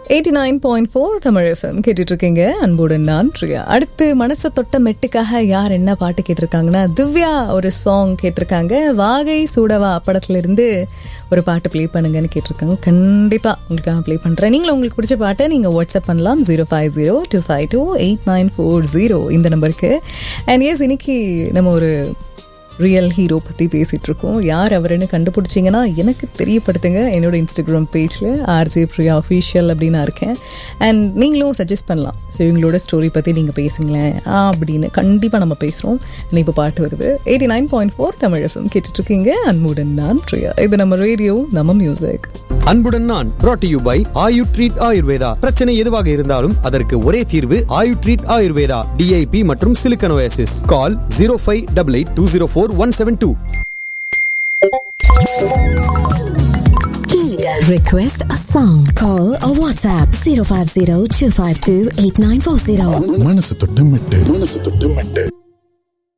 Eighty nine point four Tamil FM கேட்டுட்டு இருக்கீங்க அன்புடன் நான் பிரியா அடுத்து மனசை தொட்ட மெட்டுக்காக யார் என்ன பாட்டு கேட்டிருக்காங்கன்னா திவ்யா ஒரு சாங் கேட்டிருக்காங்க வாகை சூடவா படத்துல இருந்து ஒரு பாட்டு ப்ளே பண்ணுங்கன்னு கேட்டிருக்காங்க கண்டிப்பா உங்களுக்காக ப்ளே பண்றேன் நீங்களும் உங்களுக்கு பிடிச்ச பாட்டை நீங்க வாட்ஸ்அப் பண்ணலாம் zero five zero two five two eight nine four zero இந்த நம்பருக்கு அண்ட் எஸ் இன்னைக்கு நம்ம ஒரு ரியல் ஹீரோ பற்றி பேசிகிட்டு இருக்கோம் யார் அவருன்னு கண்டுபிடிச்சிங்கன்னா எனக்கு தெரியப்படுத்துங்க என்னோட இன்ஸ்டாகிராம் பேஜில் ஆர்ஜே பிரியா அஃபீஷியல் அப்படின்னு நான் இருக்கேன் அண்ட் நீங்களும் சஜஸ்ட் பண்ணலாம் ஸோ இவங்களோட ஸ்டோரி பற்றி நீங்கள் பேசுங்களேன் ஆ அப்படின்னு கண்டிப்பாக நம்ம பேசுகிறோம் இப்போ பாட்டு வருது eighty nine point four Tamil FM கேட்டுட்ருக்கீங்க அன்புடன் நான் பிரியா இது நம்ம ரேடியோ நம்ம மியூசிக் அன்புடன் நான் brought to you by Ayu treat Ayurveda பிரச்சனை எதுவாக இருந்தாலும் அதற்கு ஒரே தீர்வு ஆயு ட்ரீட் ஆயுர்வேதா டிஐபி மற்றும் சிலிக்கனோசிஸ் call zero five double eight two zero four one seven two Request a song. Call or WhatsApp 050 252 8940. மனசு தொட்டு மெட்டு மனசு தொட்டு மெட்டு